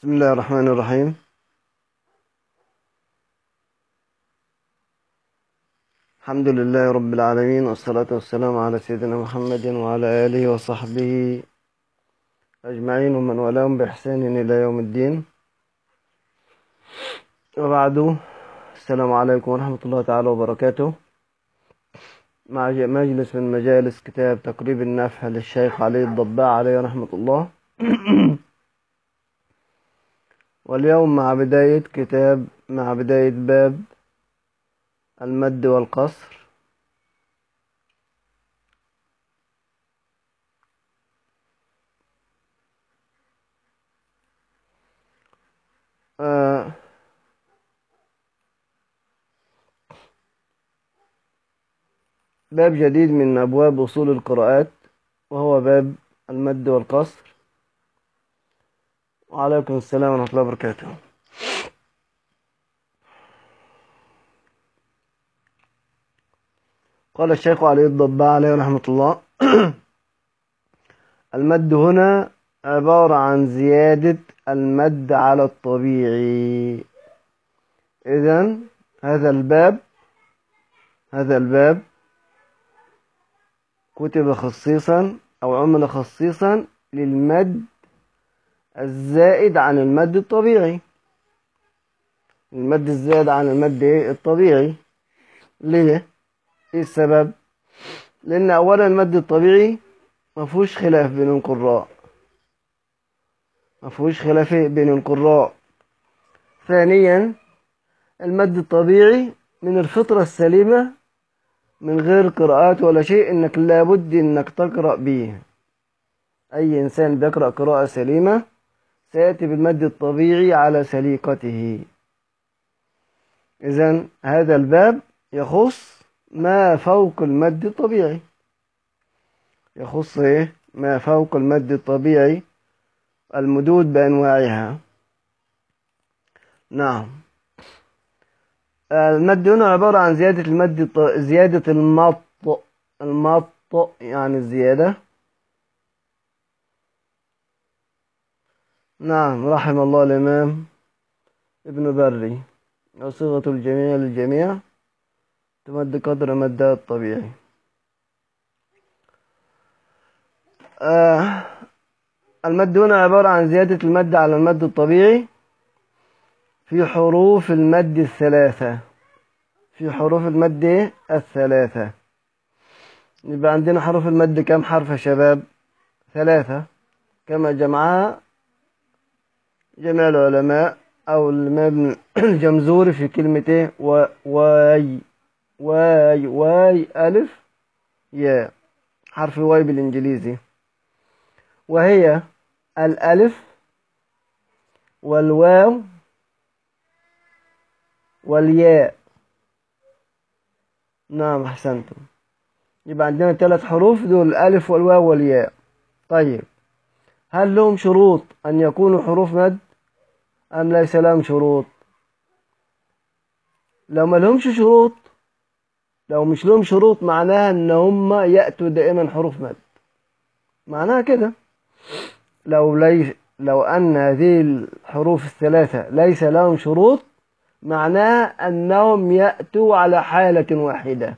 بسم الله الرحمن الرحيم الحمد لله رب العالمين والصلاة والسلام على سيدنا محمد وعلى آله وصحبه أجمعين ومن والاهم بإحسان إلى يوم الدين وبعد السلام عليكم ورحمة الله تعالى وبركاته مع مجلس من مجالس كتاب تقريب النفع للشيخ علي الضباع عليه رحمة الله واليوم مع بداية كتاب مع بداية باب المد والقصر آه باب جديد من أبواب أصول القراءات وهو باب المد والقصر وعليكم السلام ورحمة الله وبركاته قال الشيخ علي الضباع عليه رحمة الله المد هنا عبارة عن زيادة المد على الطبيعي إذا هذا الباب هذا الباب كتب خصيصا أو عمل خصيصا للمد الزائد عن المد الطبيعي المد الزائد عن المد الطبيعي ليه ايه السبب لان اولا المد الطبيعي ما فيهوش خلاف بين القراء ما فيهوش خلاف بين القراء ثانيا المد الطبيعي من الفطرة السليمة من غير قراءات ولا شيء انك لابد انك تقرأ به اي انسان بيقرأ قراءة سليمة سيأتي بالمد الطبيعي على سليقته إذا هذا الباب يخص ما فوق المد الطبيعي يخص إيه؟ ما فوق المد الطبيعي المدود بأنواعها نعم المد هنا عبارة عن زيادة المد الط... زيادة المط المط يعني الزيادة نعم رحم الله الإمام ابن بري وصيغة الجميع للجميع تمد قدر مدها الطبيعي آه المد هنا عبارة عن زيادة المد على المد الطبيعي في حروف المد الثلاثة في حروف المد الثلاثة يبقى عندنا حروف المد كم حرف يا شباب ثلاثة كما جمعها جميع العلماء أو الإمام الجمزوري في كلمته و واي واي واي ألف يا حرف واي بالإنجليزي وهي الألف والواو والياء نعم أحسنتم يبقى عندنا ثلاث حروف دول الألف والواو والياء طيب هل لهم شروط أن يكونوا حروف مد أم ليس لهم شروط لو ما لهمش شروط لو مش لهم شروط معناها ان هم يأتوا دائما حروف مد معناها كده لو لي لو ان هذه الحروف الثلاثة ليس لهم شروط معناها انهم يأتوا على حالة واحدة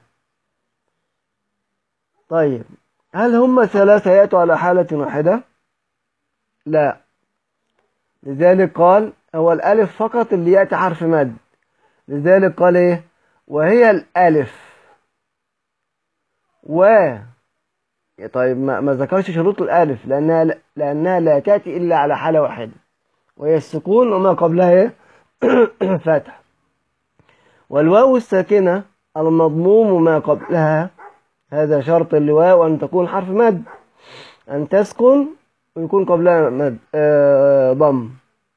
طيب هل هم ثلاثة يأتوا على حالة واحدة لا لذلك قال هو الألف فقط اللي يأتي حرف مد لذلك قال إيه وهي الألف و طيب ما, ما ذكرش شروط الألف لأنها لأنها لا تأتي إلا على حالة واحدة وهي السكون وما قبلها إيه فتح والواو الساكنة المضموم ما قبلها هذا شرط اللواء أن تكون حرف مد أن تسكن ويكون قبلها مد آه ضم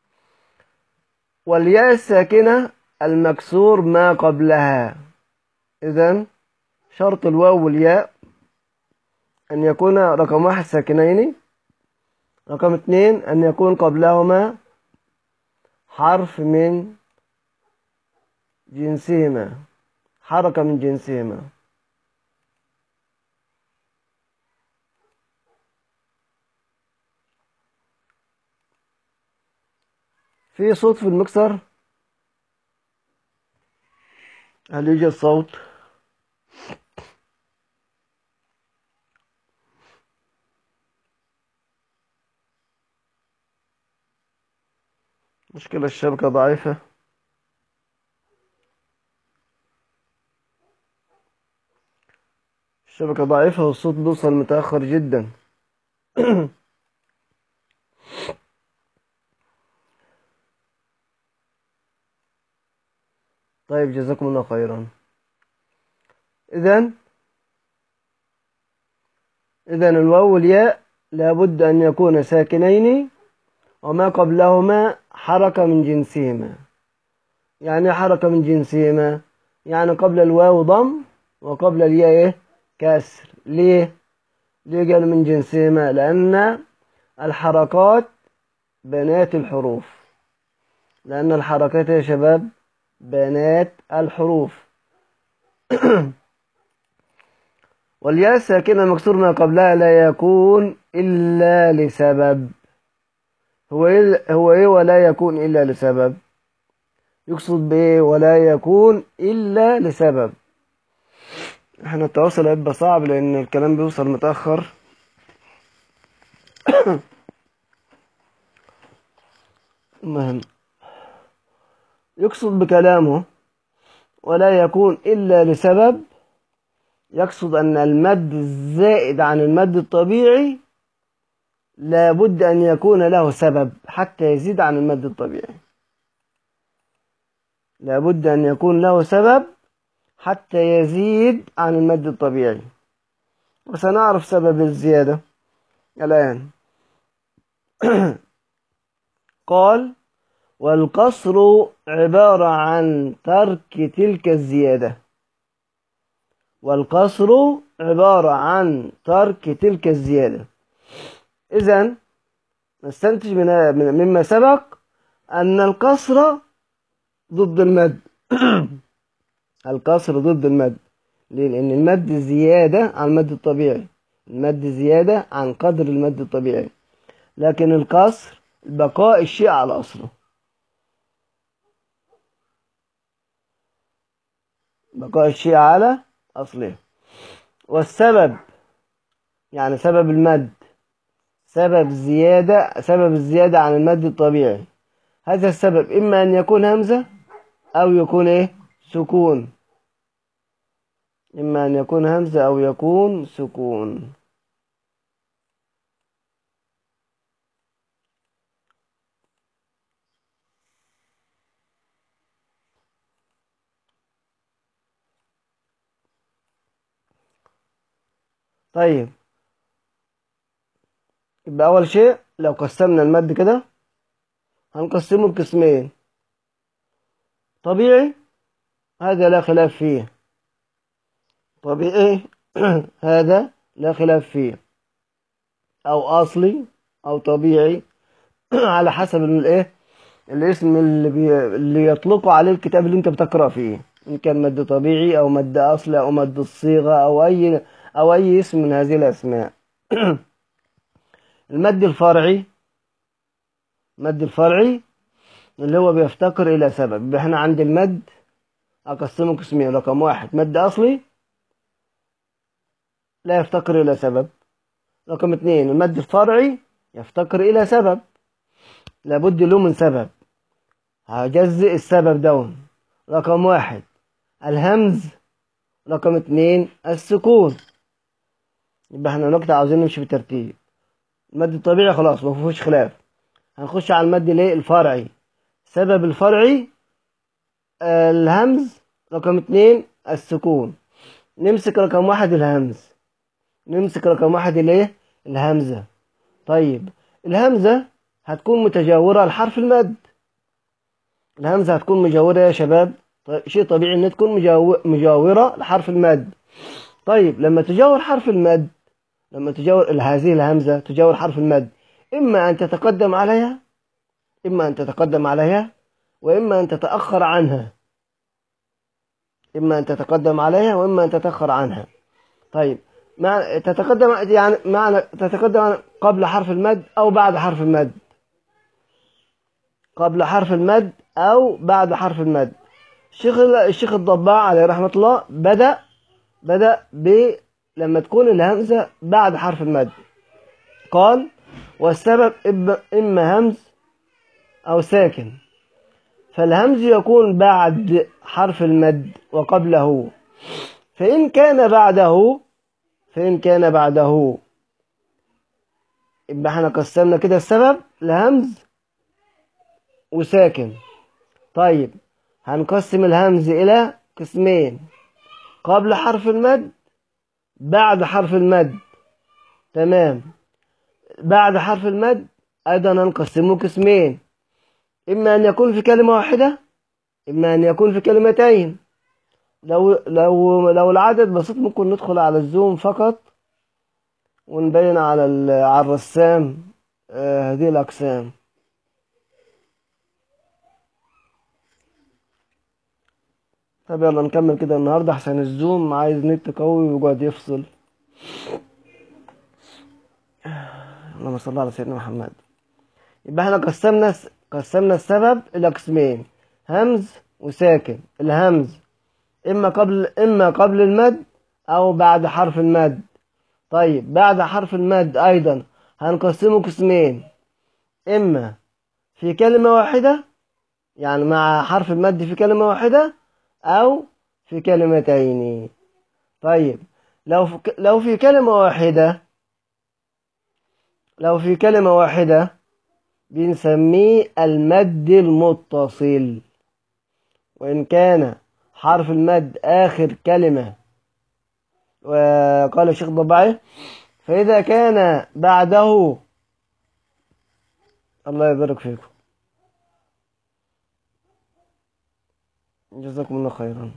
والياء الساكنة المكسور ما قبلها إذا شرط الواو والياء أن يكون رقم واحد ساكنين رقم اثنين أن يكون قبلهما حرف من جنسهما حركة من جنسهما في صوت في المكسر هل يوجد صوت مشكلة الشبكة ضعيفة الشبكة ضعيفة والصوت بيوصل متأخر جدا طيب جزاكم الله خيرا إذن إذن الواو والياء لابد أن يكون ساكنين وما قبلهما حركة من جنسهما يعني حركة من جنسهما يعني قبل الواو ضم وقبل الياء إيه؟ كسر ليه ليه قال من جنسهما لأن الحركات بنات الحروف لأن الحركات يا شباب بنات الحروف والياء الساكنة المكسور ما قبلها لا يكون إلا لسبب هو إيه هو إيه ولا يكون إلا لسبب يقصد بإيه ولا يكون إلا لسبب احنا التواصل هيبقى صعب لأن الكلام بيوصل متأخر المهم يقصد بكلامه ولا يكون إلا لسبب يقصد أن المد الزائد عن المد الطبيعي لابد أن يكون له سبب حتى يزيد عن المد الطبيعي لابد أن يكون له سبب حتى يزيد عن المد الطبيعي وسنعرف سبب الزيادة الآن قال والقصر عبارة عن ترك تلك الزيادة والقصر عبارة عن ترك تلك الزيادة إذا نستنتج من مما سبق أن القصر ضد المد القصر ضد المد ليه؟ لأن المد زيادة عن المد الطبيعي المد زيادة عن قدر المد الطبيعي لكن القصر بقاء الشيء على أصله بقاء الشيء على أصله والسبب يعني سبب المد سبب زيادة سبب الزيادة عن المد الطبيعي هذا السبب إما أن يكون همزة أو يكون إيه سكون إما أن يكون همزة أو يكون سكون طيب يبقى أول شيء لو قسمنا المد كده هنقسمه لقسمين طبيعي هذا لا خلاف فيه طبيعي هذا لا خلاف فيه أو أصلي أو طبيعي على حسب الايه الاسم اللي, بي... اللي يطلقه عليه الكتاب اللي انت بتقرأ فيه إن كان مد طبيعي أو مد أصلي أو مد الصيغة أو أي أو أي اسم من هذه الأسماء المد الفرعي المد الفرعي اللي هو بيفتقر إلى سبب احنا عند المد أقسمه قسمين رقم واحد مد أصلي لا يفتقر إلى سبب رقم اثنين المد الفرعي يفتقر إلى سبب لابد له من سبب هجزئ السبب دون رقم واحد الهمز رقم اثنين السكون يبقى احنا نقطع عاوزين نمشي بالترتيب المد الطبيعي خلاص ما فيهوش خلاف هنخش على المد الايه الفرعي سبب الفرعي آه الهمز رقم اتنين السكون نمسك رقم واحد الهمز نمسك رقم واحد الايه الهمزة طيب الهمزة هتكون متجاورة لحرف المد الهمزة هتكون مجاورة يا شباب طيب شيء طبيعي ان تكون مجاو... مجاورة لحرف المد طيب لما تجاور حرف المد لما تجاور هذه الهمزة تجاور حرف المد إما أن تتقدم عليها إما أن تتقدم عليها وإما أن تتأخر عنها إما أن تتقدم عليها وإما أن تتأخر عنها طيب مع تتقدم يعني معنى تتقدم قبل حرف المد أو بعد حرف المد قبل حرف المد أو بعد حرف المد الشيخ الشيخ الضباع عليه رحمة الله بدأ بدأ ب لما تكون الهمزة بعد حرف المد قال والسبب إب- إما همز أو ساكن فالهمز يكون بعد حرف المد وقبله فإن كان بعده فإن كان بعده يبقى احنا قسمنا كده السبب لهمز وساكن طيب هنقسم الهمز إلى قسمين قبل حرف المد بعد حرف المد تمام بعد حرف المد أيضا هنقسمه قسمين إما أن يكون في كلمة واحدة إما أن يكون في كلمتين لو لو لو العدد بسيط ممكن ندخل على الزوم فقط ونبين على ال- على الرسام آه، هذه الأقسام طب يلا نكمل كده النهارده عشان الزوم عايز نت قوي ويقعد يفصل اللهم صل على سيدنا محمد يبقى احنا قسمنا قسمنا السبب الى قسمين همز وساكن الهمز اما قبل اما قبل المد او بعد حرف المد طيب بعد حرف المد ايضا هنقسمه قسمين اما في كلمة واحدة يعني مع حرف المد في كلمة واحدة او في كلمتين طيب لو في لو في كلمة واحدة لو في كلمة واحدة بنسميه المد المتصل وإن كان حرف المد آخر كلمة وقال الشيخ ضبعي فإذا كان بعده الله يبارك فيكم جزاكم الله خيرا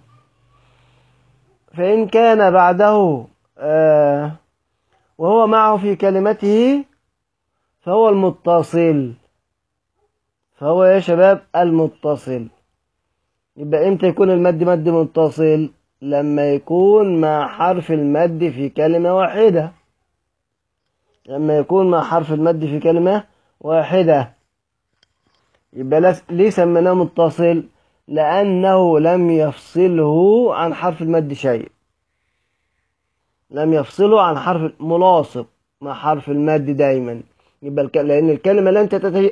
فإن كان بعده آه وهو معه في كلمته فهو المتصل فهو يا شباب المتصل يبقى امتى يكون المد مد متصل لما يكون مع حرف المد في كلمة واحدة لما يكون مع حرف المد في كلمة واحدة يبقى لس- ليه سميناه متصل لأنه لم يفصله عن حرف المد شيء لم يفصله عن حرف ملاصق مع حرف المد دايما يبقى الك... لأن الكلمة لن تتج...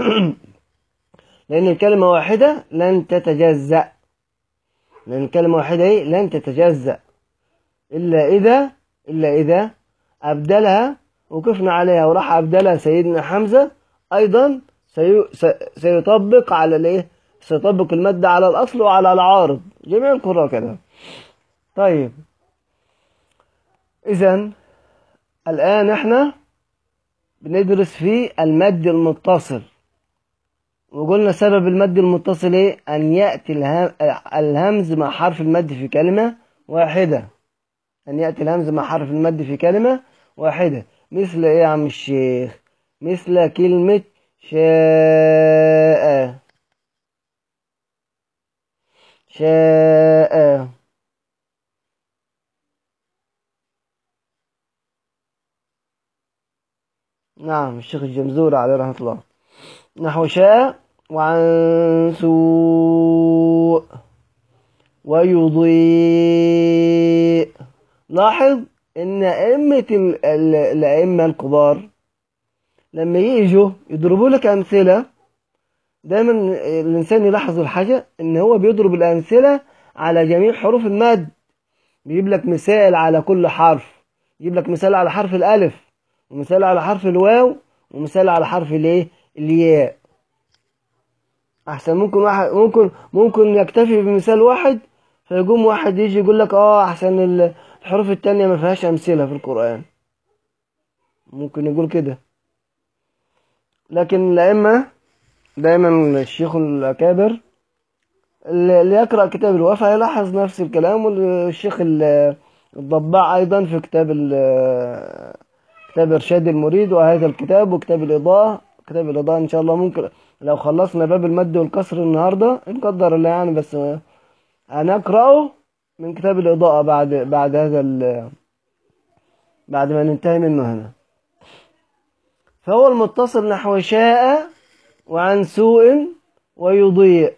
لأن الكلمة واحدة لن تتجزأ لأن الكلمة واحدة إيه؟ لن تتجزأ إلا إذا إلا إذا أبدلها وقفنا عليها وراح أبدلها سيدنا حمزة أيضا سي... س... سيطبق على الإيه؟ سيطبق المادة على الأصل وعلى العارض جميع القراء كده طيب إذا الآن إحنا بندرس في المد المتصل وقلنا سبب المد المتصل ايه ان ياتي الهم- الهمز مع حرف المد في كلمه واحده ان ياتي الهمز مع حرف المد في كلمه واحده مثل ايه يا عم الشيخ مثل كلمه شاء شاء نعم الشيخ الجمزوري عليه رحمه الله نحو شاء وعن سوء ويضيء لاحظ ان ائمة ال- ال- الائمة الكبار لما يجوا يضربوا لك امثلة دايما الانسان يلاحظ الحاجة ان هو بيضرب الامثلة على جميع حروف المد بيجيب لك مثال على كل حرف يجيب لك مثال على حرف الالف ومثال على حرف الواو ومثال على حرف الايه الياء احسن ممكن واحد ممكن ممكن يكتفي بمثال واحد فيقوم واحد يجي يقول لك اه احسن ال- الحروف التانية ما فيهاش امثلة في القرآن ممكن يقول كده لكن الأئمة دايما الشيخ الأكابر اللي اللي يقرأ كتاب الوفا يلاحظ نفس الكلام والشيخ ال- الضباع أيضا في كتاب ال- كتاب إرشاد المريد وهذا الكتاب وكتاب الإضاءة كتاب الإضاءة إن شاء الله ممكن لو خلصنا باب المد والكسر النهاردة إن قدر الله يعني بس هنقرأه من كتاب الإضاءة بعد بعد هذا ال بعد ما ننتهي منه هنا فهو المتصل نحو شاء وعن سوء ويضيء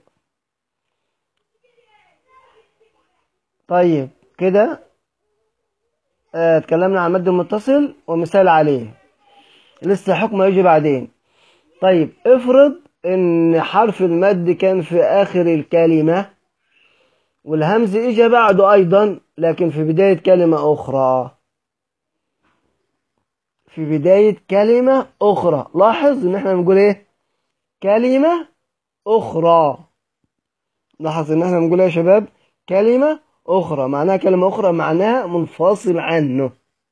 طيب كده آه، اتكلمنا عن المد المتصل ومثال عليه لسه حكم يجي بعدين طيب افرض ان حرف المد كان في اخر الكلمة والهمز اجى بعده ايضا لكن في بداية كلمة اخرى في بداية كلمة اخرى لاحظ ان احنا بنقول ايه كلمة اخرى لاحظ ان احنا بنقول ايه يا شباب كلمة اخرى معناها كلمة اخرى معناها منفصل عنه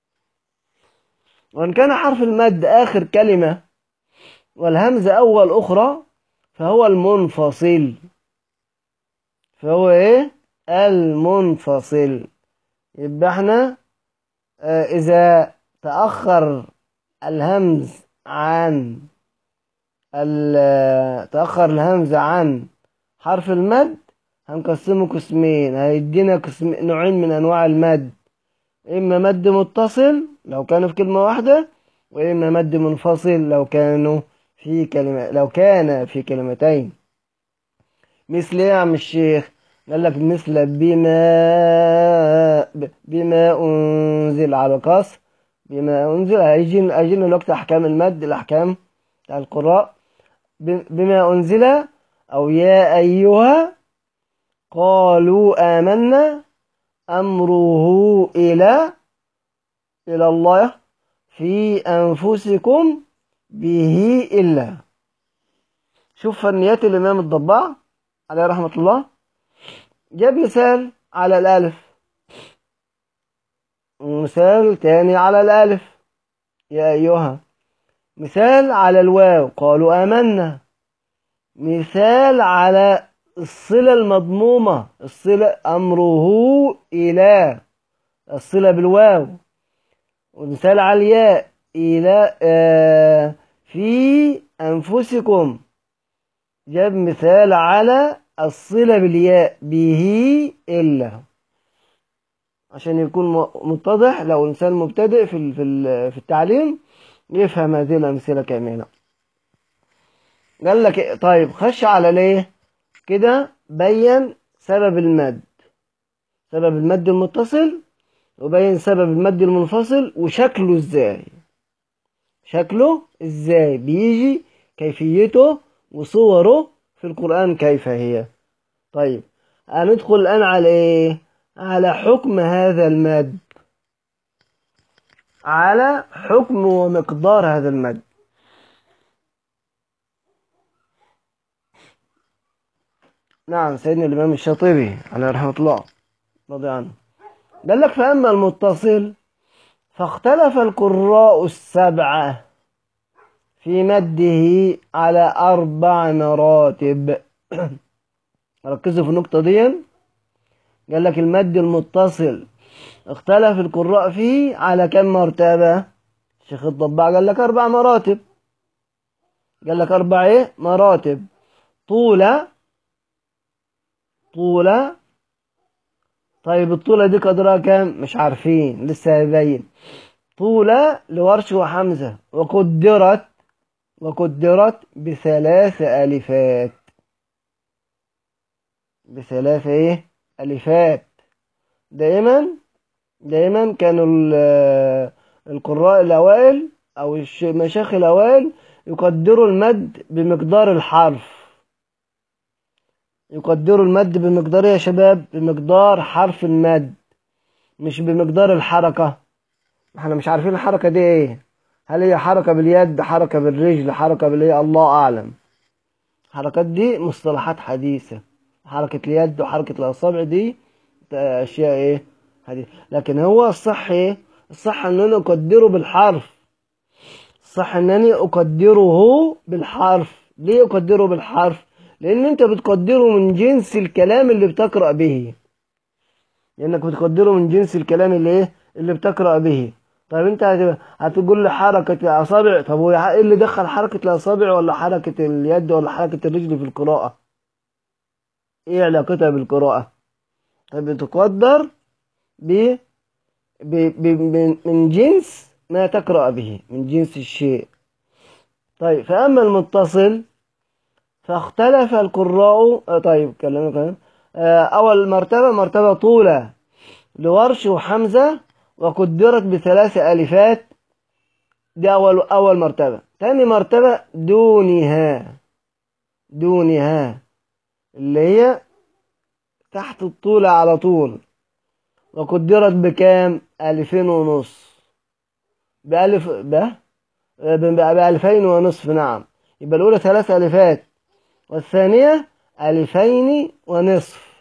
وان كان حرف المد اخر كلمة والهمزة أول أخرى فهو المنفصل فهو إيه؟ المنفصل يبقى احنا آه، إذا تأخر الهمز عن ال- تأخر الهمز عن حرف المد هنقسمه قسمين هيدينا قسم نوعين من أنواع المد إما مد متصل لو كانوا في كلمة واحدة وإما مد منفصل لو كانوا في كلمة لو كان في كلمتين مثل ايه يا عم الشيخ قال لك مثل بما بما انزل على القصر بما انزل هيجي هيجي لنا وقت احكام المد الاحكام بتاع القراء ب- بما انزل او يا ايها قالوا امنا امره الى الى الله في انفسكم به إلا شوف فنيات الإمام الضباع عليه رحمة الله جاب مثال على الألف ومثال تاني على الألف يا أيها مثال على الواو قالوا آمنا مثال على الصلة المضمومة الصلة أمره إلى الصلة بالواو ومثال على الياء إلى آه في أنفسكم جاب مثال على الصلة بالياء به إلا عشان يكون م- متضح لو الإنسان مبتدئ في ال- في ال- في التعليم يفهم هذه الأمثلة كاملة قال لك إيه؟ طيب خش على ليه كده بين سبب المد سبب المد المتصل وبين سبب المد المنفصل وشكله ازاي شكله ازاي بيجي كيفيته وصوره في القرآن كيف هي طيب هندخل الآن على ايه على حكم هذا المد على حكم ومقدار هذا المد نعم سيدنا الإمام الشاطبي عليه رحمة الله رضي عنه قال لك فأما المتصل فاختلف القراء السبعة في مده على أربع مراتب ركزوا في النقطة دي قال لك المد المتصل اختلف القراء فيه على كم مرتبة الشيخ الضباع قال لك أربع مراتب قال لك أربع إيه مراتب طولة طولة طيب الطولة دي قدرها كام مش عارفين لسه هيبين طولة لورش وحمزة وقدرت وقدرت بثلاث ألفات بثلاث ايه ألفات دائما دائما كانوا ال- القراء الأوائل أو الش- مشايخ الأوائل يقدروا المد بمقدار الحرف يقدروا المد بمقدار إيه يا شباب بمقدار حرف المد مش بمقدار الحركة احنا مش عارفين الحركة دي ايه هل هي حركة باليد حركة بالرجل حركة بالايه الله أعلم الحركات دي مصطلحات حديثة حركة اليد وحركة الأصابع دي أشياء إيه حديثة لكن هو الصح إيه الصح أن أنا أقدره بالحرف الصح أنني أقدره بالحرف ليه أقدره بالحرف لأن أنت بتقدره من جنس الكلام اللي بتقرأ به لأنك بتقدره من جنس الكلام اللي إيه اللي بتقرأ به طيب أنت هت- هتقول لي حركة الأصابع طب هو إيه اللي دخل حركة الأصابع ولا حركة اليد ولا حركة الرجل في القراءة ايه علاقتها بالقراءة طيب بتقدر ب... ب... ب... من- من جنس ما تقرأ به من جنس الشيء طيب فأما المتصل فاختلف القراء آه، طيب كلمنا كلام آه، أول مرتبة مرتبة طولة لورش وحمزة وقدرت بثلاث ألفات دي أول أول مرتبة تاني مرتبة دونها دونها اللي هي تحت الطولة على طول وقدرت بكام ألفين ونص بألف ب بألفين ونصف نعم يبقى الأولى ثلاث ألفات والثانية ألفين ونصف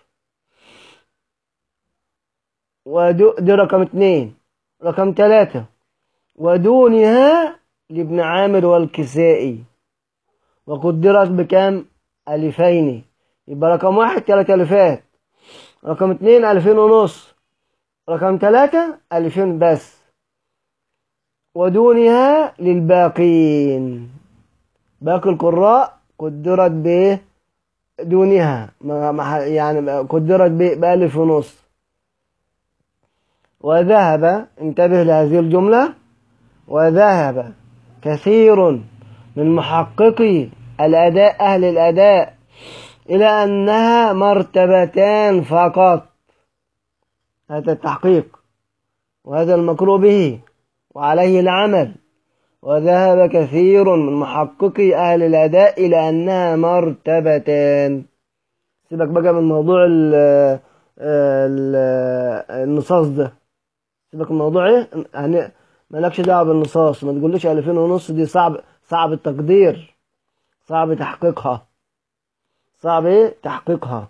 ودو دي رقم اتنين رقم تلاتة ودونها لابن عامر والكسائي وقدرت بكام ألفين يبقى رقم واحد تلات ألفات رقم اتنين ألفين ونص رقم تلاتة ألفين بس ودونها للباقين باقي القراء قدرت ب دونها ما- ما- يعني قدرت ب- بألف ونص وذهب انتبه لهذه الجملة وذهب كثير من محققي الأداء أهل الأداء إلى أنها مرتبتان فقط هذا التحقيق وهذا المقروء به وعليه العمل وذهب كثير من محققي أهل الأداء إلى أنها مرتبتان سيبك بقى من موضوع ال ال النصاص ده سيبك من موضوع ايه يعني مالكش دعوه بالنصاص ما تقوليش 2000 ونص دي صعب صعب التقدير صعب تحقيقها صعب ايه تحقيقها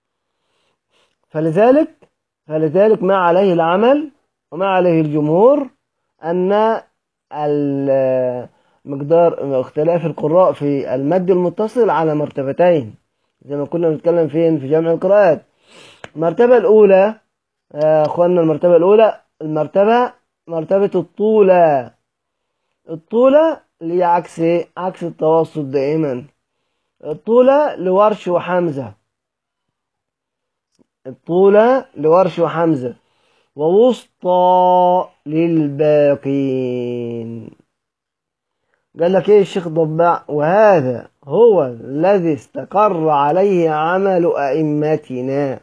فلذلك فلذلك ما عليه العمل وما عليه الجمهور أن ال- مقدار اختلاف القراء في المد المتصل على مرتبتين زي ما كنا بنتكلم فين في جمع القراءات المرتبة الأولى يا أخوانا المرتبة الأولى المرتبة مرتبة الطولة الطولة اللي هي عكس إيه؟ عكس التوسط دائما الطولة لورش وحمزة الطولة لورش وحمزة ووسطى للباقين قال لك ايه الشيخ ضباع وهذا هو الذي استقر عليه عمل أئمتنا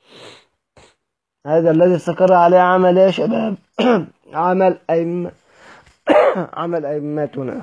هذا الذي استقر عليه عمل يا شباب عمل أئمة عمل أئمتنا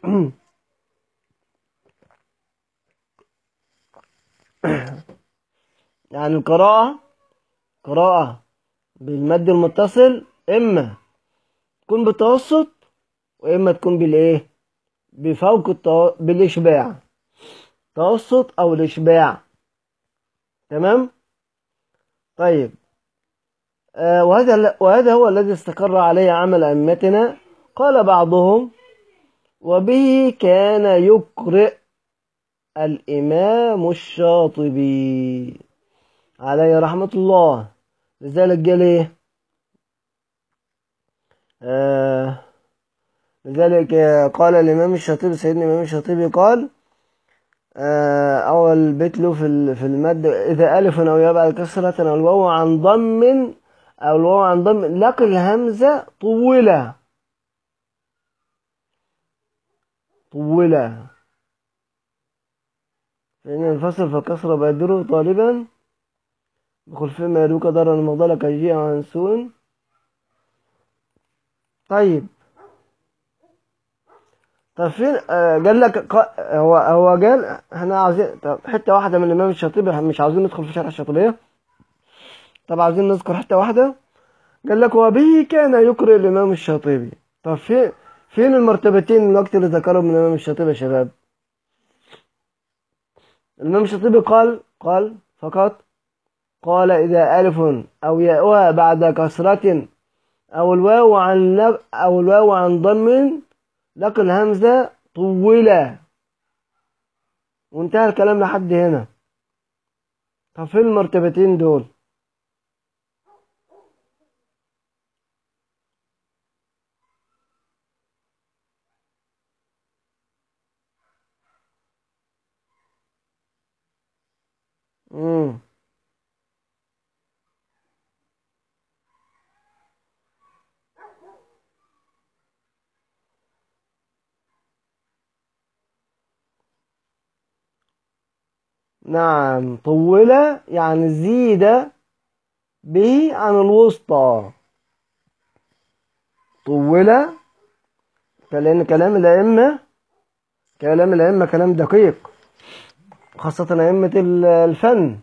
يعني القراءة قراءة بالمد المتصل إما تكون بالتوسط وإما تكون بالإيه بفوق التو... بالإشباع توسط أو الإشباع تمام طيب آه وهذا وهذا هو الذي استقر عليه عمل أئمتنا قال بعضهم وبه كان يقرئ الإمام الشاطبي عليه رحمة الله لذلك قال إيه آه لذلك آه، قال الإمام الشاطبي سيدنا الإمام الشاطبي قال آه أول بيت له في ال- في المد إذا ألف أو ياء بعد كسرة أو الواو عن ضم أو الواو عن ضم لقي الهمزة طولة طولة فإن الفصل فكسر بادره طالبا بخل فيما يدوك ضرا المغضلة كجيء عن سوء طيب طب فين آه قال لك ق- هو هو قال احنا عاوزين طب حته واحده من الامام الشاطبي مش عاوزين ندخل في شرح الشاطبيه طب عاوزين نذكر حته واحده قال لك وبه كان يقرئ الامام الشاطبي طب فين فين المرتبتين الوقت اللي ذكرهم من الامام الشاطبي يا شباب الامام الشاطبي قال قال فقط قال إذا ألف أو ياء بعد كسرة أو الواو عن لق أو الواو عن ضم لقي الهمزة طولة وانتهى الكلام لحد هنا طب فين المرتبتين دول مم. نعم طول يعني زيد به عن الوسطى طول لأن كلام الأئمة كلام الأئمة كلام دقيق خاصة أئمة الفن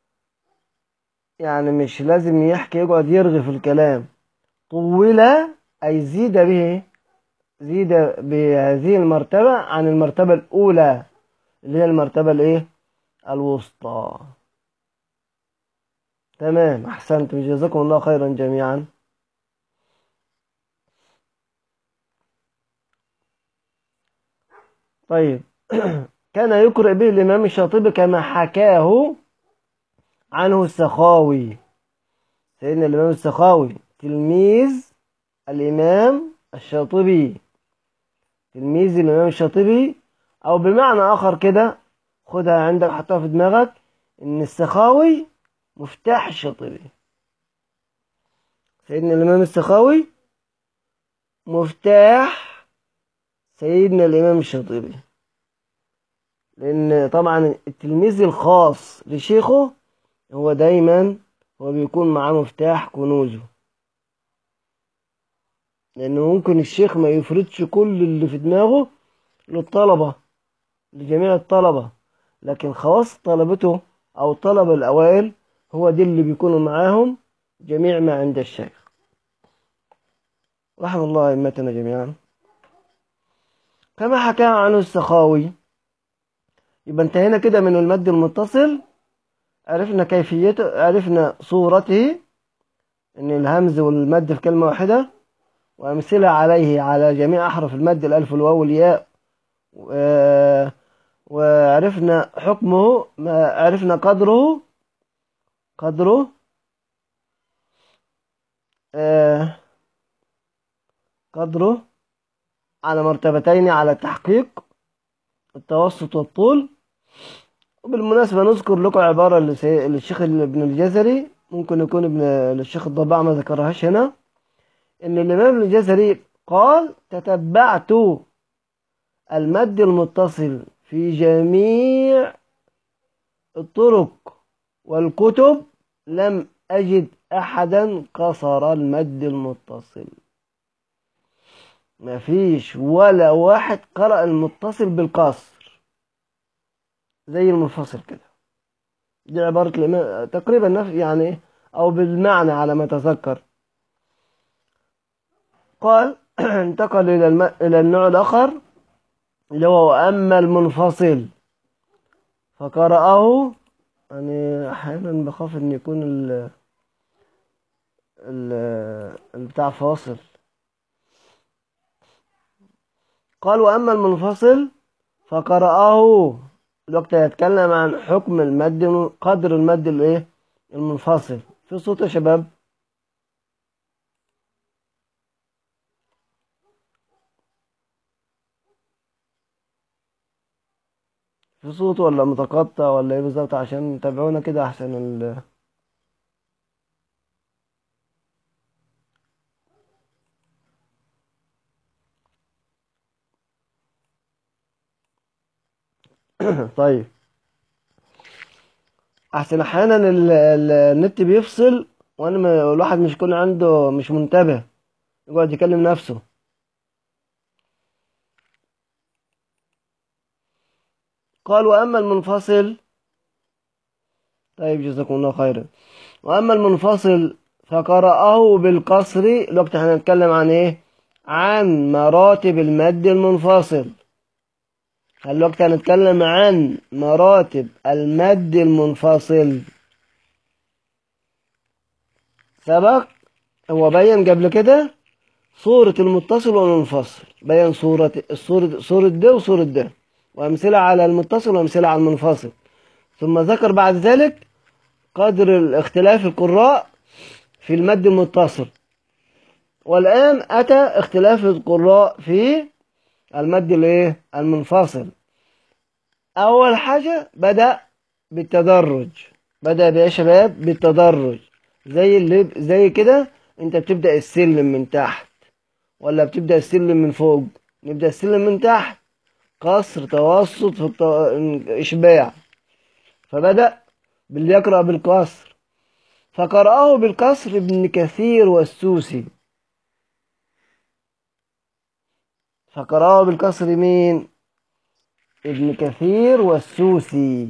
يعني مش لازم يحكي يقعد يرغي في الكلام طول أي زيد به زيد بهذه المرتبة عن المرتبة الأولى اللي هي المرتبة الإيه؟ الوسطى تمام أحسنتم جزاكم الله خيرا جميعا طيب كان يقرأ به الإمام الشاطبي كما حكاه عنه السخاوي سيدنا الإمام السخاوي تلميذ الإمام الشاطبي تلميذ الإمام الشاطبي أو بمعنى آخر كده خدها عندك حطها في دماغك إن السخاوي مفتاح الشاطبي سيدنا الإمام السخاوي مفتاح سيدنا الإمام الشاطبي لأن طبعا التلميذ الخاص لشيخه هو دايما هو بيكون معاه مفتاح كنوزه لأنه ممكن الشيخ ما يفرضش كل اللي في دماغه للطلبة لجميع الطلبة لكن خواص طلبته أو الطلبة الأوائل هو دي اللي بيكونوا معاهم جميع ما عند الشيخ رحم الله أئمتنا جميعا كما حكى عنه السخاوي يبقى انتهينا كده من المد المتصل عرفنا كيفيته عرفنا صورته ان الهمز والمد في كلمة واحدة وأمثلة عليه على جميع أحرف المد الألف والواو والياء وعرفنا حكمه ما عرفنا قدره قدره آه قدره على مرتبتين على التحقيق التوسط والطول وبالمناسبة نذكر لكم عبارة للشيخ ابن الجزري ممكن يكون ابن الشيخ الضباع ما ذكرهاش هنا ان الامام الجزري قال تتبعت المد المتصل في جميع الطرق والكتب لم أجد أحدا قصر المد المتصل ما فيش ولا واحد قرأ المتصل بالقصر زي المنفصل كده دي عبارة الإمام تقريبا نفس يعني أو بالمعنى على ما أتذكر قال انتقل إلى الم... إلى النوع الآخر اللي هو أما المنفصل فقرأه يعني أحيانا بخاف إن يكون ال ال البتاع فاصل قال وأما المنفصل فقرأه الوقت يتكلم عن حكم المد قدر المد الايه المنفصل في صوت يا شباب في صوت ولا متقطع ولا ايه بالظبط عشان تابعونا كده احسن ال طيب احسن احيانا ال- ال- النت بيفصل وانا م- الواحد مش يكون عنده مش منتبه يقعد يكلم نفسه قال واما المنفصل طيب جزاكم الله خيرا واما المنفصل فقرأه بالقصر الوقت هنتكلم عن ايه عن مراتب المد المنفصل الوقت هنتكلم عن مراتب المد المنفصل سبق هو بين قبل كده صورة المتصل والمنفصل بين صورة الصورة صورة ده وصورة ده وأمثلة على المتصل وأمثلة على المنفصل ثم ذكر بعد ذلك قدر اختلاف القراء في المد المتصل والآن أتى اختلاف القراء في المد الايه المنفصل أول حاجة بدأ بالتدرج بدأ بإيه يا شباب بالتدرج زي اللي زي كده أنت بتبدأ السلم من تحت ولا بتبدأ السلم من فوق نبدأ السلم من تحت قصر توسط في الط... إشباع فبدأ باللي يقرأ بالكسر فقرأه بالكسر ابن كثير والسوسي فقرأه بالكسر مين ابن كثير والسوسي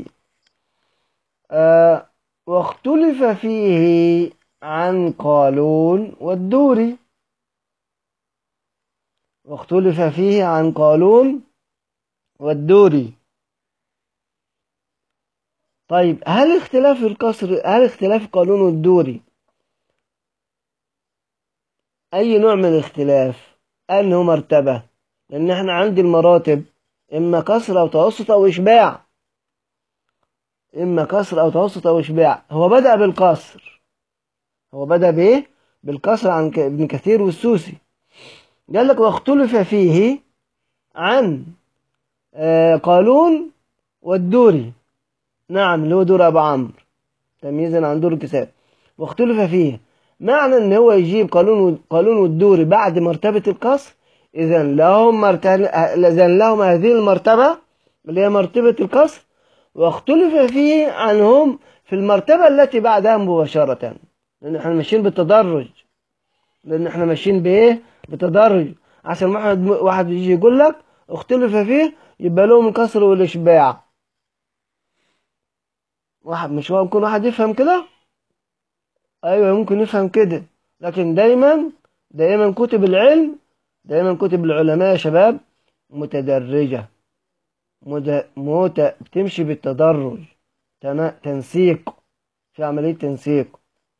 آه واختلف فيه عن قالون والدوري واختلف فيه عن قالون والدوري طيب هل اختلاف الكسر هل اختلاف قانون والدوري اي نوع من الاختلاف انه مرتبة لان احنا عندي المراتب اما كسر او توسط او اشباع اما كسر او توسط او اشباع هو بدأ بالكسر هو بدأ بايه بالكسر عن ك- ابن كثير والسوسي قال لك واختلف فيه عن آه، قالون والدوري نعم اللي هو دور أبو عمرو تمييزا عن دور الكتاب واختلف فيه معنى ان هو يجيب قانون قانون الدوري بعد مرتبة القصر اذا لهم مرتبة اذا لهم هذه المرتبة اللي هي مرتبة القصر واختلف فيه عنهم في المرتبة التي بعدها مباشرة لان احنا ماشيين بالتدرج لان احنا ماشيين بايه بتدرج عشان واحد واحد يجي يقول لك اختلف فيه يبقى لهم الكسر والاشباع واحد مش هو ممكن واحد يفهم كده ايوه ممكن يفهم كده لكن دايما دايما كتب العلم دايما كتب العلماء يا شباب متدرجة مد... مت... بتمشي بالتدرج تنا... تنسيق في عملية تنسيق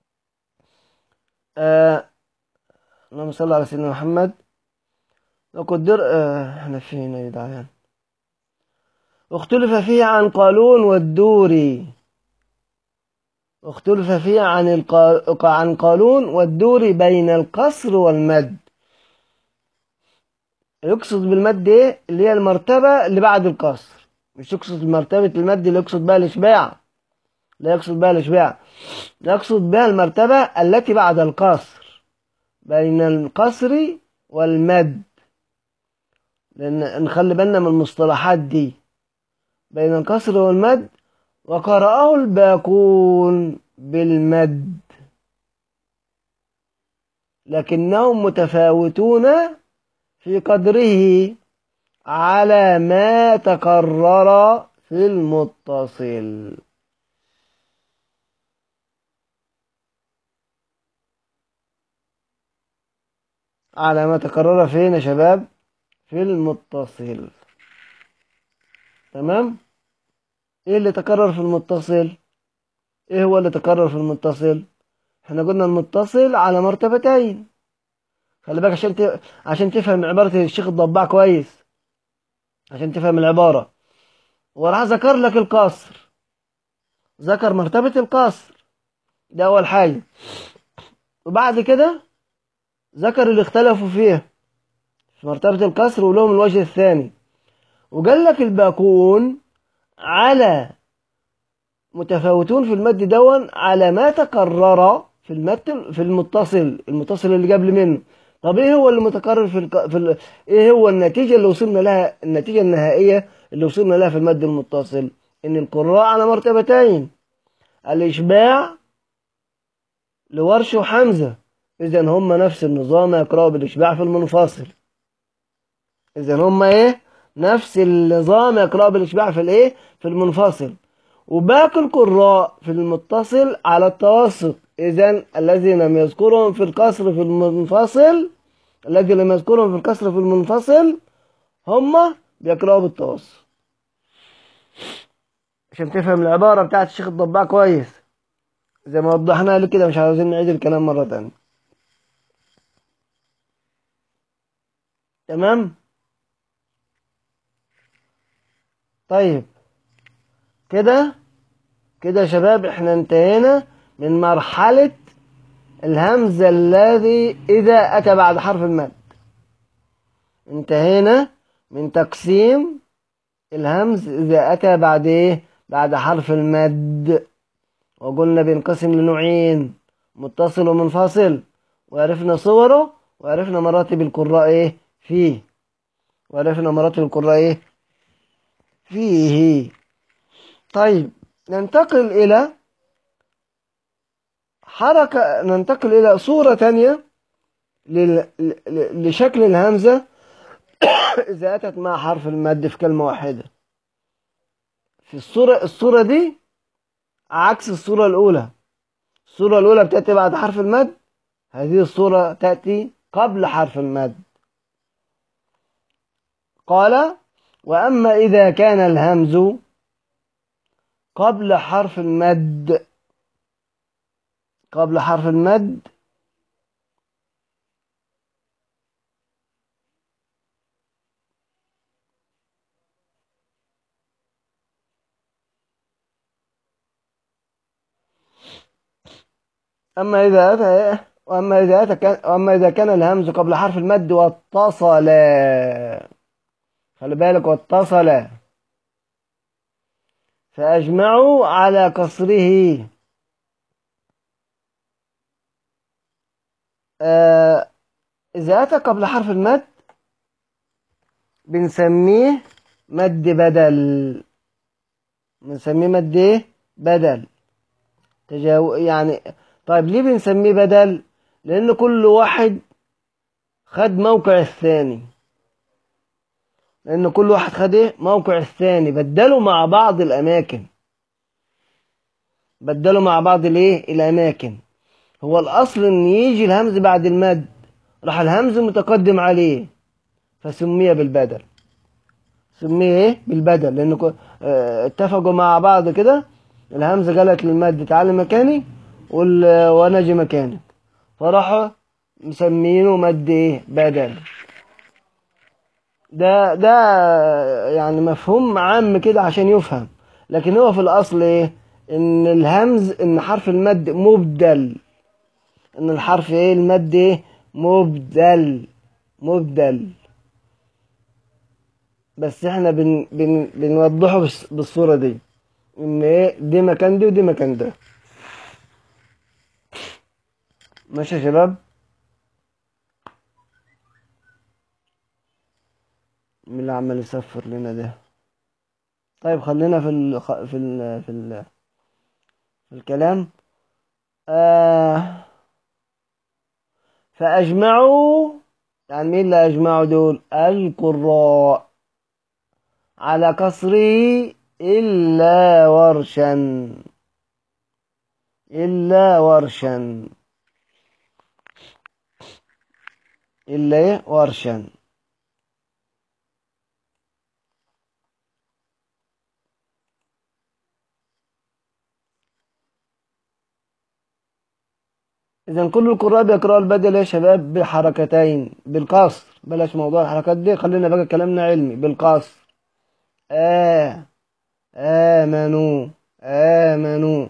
آه... اللهم صل على سيدنا محمد وقدر آه... احنا فين يا جدعان اختلف فيه عن قالون والدوري اختلف فيه عن القا... عن قالون والدوري بين القصر والمد يقصد بالمد ايه اللي هي المرتبة اللي بعد القصر مش يقصد مرتبة المد اللي يقصد بها الإشباع لا يقصد بها الإشباع يقصد بها المرتبة التي بعد القصر بين القصر والمد لأن نخلي بالنا من المصطلحات دي بين القصر والمد وقرأه الباقون بالمد لكنهم متفاوتون في قدره على ما تكرر في المتصل على ما تكرر فين يا شباب في المتصل تمام ايه اللي تكرر في المتصل ايه هو اللي تكرر في المتصل احنا قلنا المتصل على مرتبتين خلي بالك عشان ت... عشان تفهم عبارة الشيخ الضباع كويس عشان تفهم العبارة وراح ذكر لك القصر ذكر مرتبة القصر ده أول حاجة وبعد كده ذكر اللي اختلفوا فيه في مرتبة القصر ولهم الوجه الثاني وقال لك الباقون على متفاوتون في المد دون على ما تكرر في المد في المتصل المتصل اللي قبل منه طب ايه هو اللي متكرر في, الك... في ال... ايه هو النتيجة اللي وصلنا لها النتيجة النهائية اللي وصلنا لها في المد المتصل ان القراء على مرتبتين الاشباع لورش وحمزة اذا هم نفس النظام يقرأوا بالاشباع في المنفصل اذا هم ايه نفس النظام يقرأوا بالاشباع في الايه في المنفصل وباقي القراء في المتصل على التوسط إذا الذي لم يذكرهم في الكسر في المنفصل الذي لم يذكرهم في الكسر في المنفصل هم بيقرأوا بالتوسط عشان تفهم العبارة بتاعت الشيخ الضباع كويس زي ما وضحنا لك كده مش عاوزين نعيد الكلام مرة تانية تمام طيب كده كده يا شباب احنا انتهينا من مرحلة الهمزة الذي إذا أتى بعد حرف المد انتهينا من تقسيم الهمز إذا أتى بعد إيه بعد حرف المد وقلنا بينقسم لنوعين متصل ومنفصل وعرفنا صوره وعرفنا مراتب القراء إيه فيه وعرفنا مراتب القراء إيه فيه طيب ننتقل إلى حركة ننتقل إلى صورة تانية لل... ل- لشكل الهمزة إذا أتت مع حرف المد في كلمة واحدة في الصورة الصورة دي عكس الصورة الأولى الصورة الأولى بتأتي بعد حرف المد هذه الصورة تأتي قبل حرف المد قال وأما إذا كان الهمز قبل حرف المد قبل حرف المد أما إذا أتى وأما إذا أتى كان وأما إذا كان الهمز قبل حرف المد واتصل خلي بالك واتصل فأجمعوا على كسره آه إذا أتى قبل حرف المد بنسميه مد بدل بنسميه مد إيه؟ بدل تجاو يعني طيب ليه بنسميه بدل لأن كل واحد خد موقع الثاني لأن كل واحد خد إيه موقع الثاني بدلوا مع بعض الأماكن بدلوا مع بعض الإيه الأماكن هو الأصل إن يجي الهمز بعد المد راح الهمز متقدم عليه فسمي بالبدل سمي إيه بالبدل لأن كو- آه، اتفقوا مع بعض كده الهمزة قالت للمد تعالى مكاني وال- وأنا أجي مكانك فراحوا مسمينه مد إيه بدل ده ده يعني مفهوم عام كده عشان يفهم لكن هو في الأصل إيه إن الهمز إن حرف المد مبدل إن الحرف إيه المد إيه مبدل مبدل بس إحنا بن بن بنوضحه بالس- بالصورة دي إن إيه دي مكان دي ودي مكان ده ماشي يا شباب مين اللي عمال يصفر لنا ده طيب خلينا في ال في ال في ال في الكلام آه فأجمعوا يعني مين اللي أجمعوا دول القراء على كسره إلا ورشا إلا ورشا إلا إيه ورشا إذا كل القراء بيقرأوا البدل يا شباب بحركتين بالقصر بلاش موضوع الحركات دي خلينا بقى كلامنا علمي بالقصر آه آمنوا آمنوا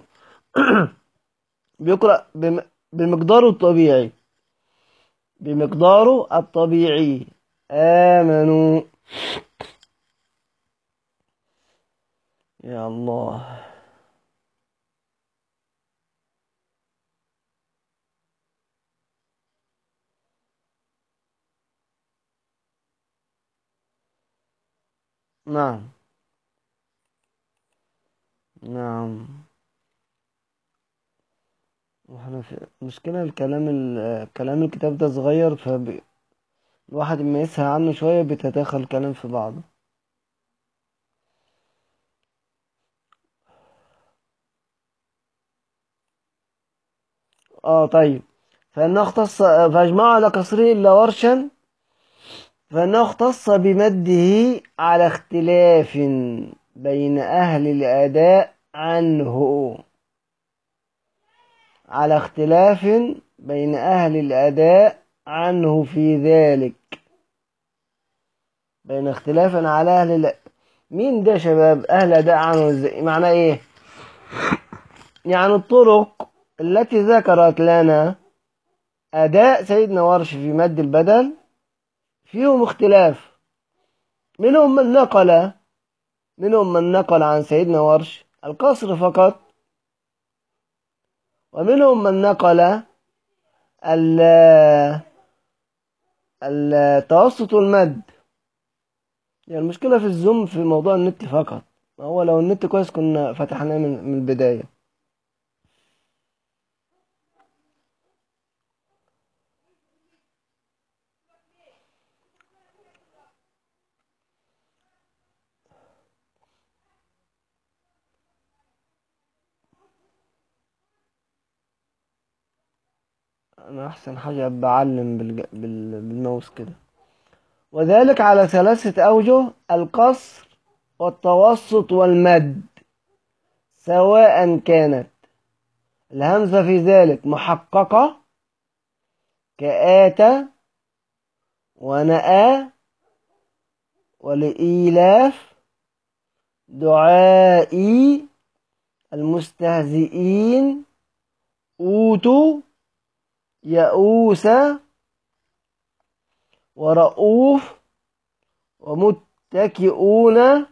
بيقرأ بم... بمقداره الطبيعي بمقداره الطبيعي آمنوا يا الله نعم نعم واحنا في مشكلة الكلام ال... كلام الكتاب ده صغير فالواحد لما يسهى عنه شوية بيتداخل الكلام في بعضه اه طيب فإنه اختص فأجمع على كسره إلا ورشا فإنه اختص بمده على اختلاف بين أهل الأداء عنه على اختلاف بين أهل الأداء عنه في ذلك بين اختلاف على أهل الأداء مين ده يا شباب أهل أداء عنه ازاي معناه إيه يعني الطرق التي ذكرت لنا أداء سيدنا ورش في مد البدل فيهم اختلاف منهم من نقل منهم من نقل عن سيدنا ورش القصر فقط ومنهم من نقل التوسط والمد يعني المشكلة في الزوم في موضوع النت فقط ما هو لو النت كويس كنا فتحناه من من البداية أنا أحسن حاجة بعلم بالج... بال... بالماوس كده وذلك على ثلاثة أوجه القصر والتوسط والمد سواء كانت الهمزة في ذلك محققة كآت ونأى ولإيلاف دعائي المستهزئين أوتوا يئوس ورؤوف ومتكئون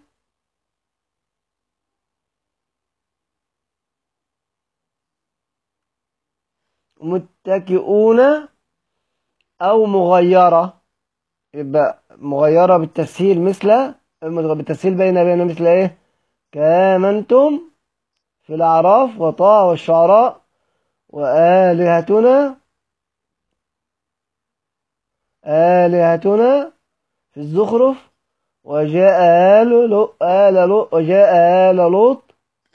متكئون أو مغيرة يبقى مغيرة بالتسهيل مثل بالتسهيل بين بين مثل إيه كامنتم في الأعراف وطاء والشعراء وآلهتنا آلهتنا في الزخرف وجاء آل لو آل لو وجاء آل لوط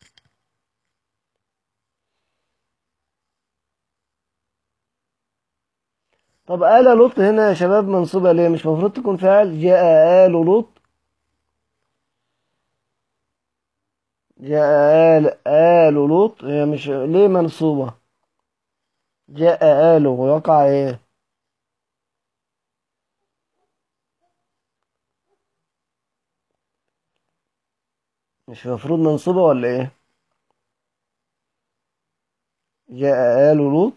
طب آل لوط هنا يا شباب منصوبة ليه مش مفروض تكون فاعل جاء آل لوط جاء آل آل لوط هي مش ليه منصوبة جاء آل ويقع ايه مش المفروض منصوبة ولا ايه جاء آل لوط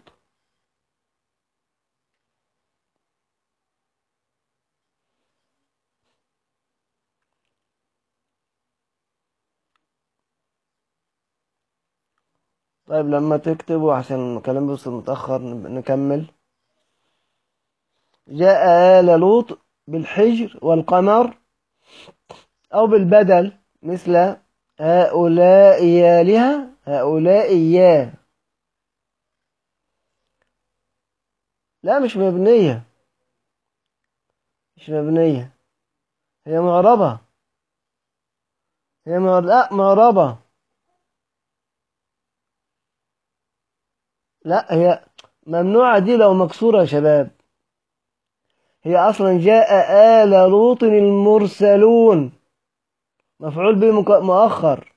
طيب لما تكتبوا عشان الكلام بيوصل متأخر نكمل جاء آل لوط بالحجر والقمر أو بالبدل مثل هؤلاء يالها هؤلاء يا لا مش مبنية مش مبنية هي معربة هي معر... لا معربة لا هي ممنوعة دي لو مكسورة يا شباب هي أصلا جاء آل لوط المرسلون مفعول به مك... مؤخر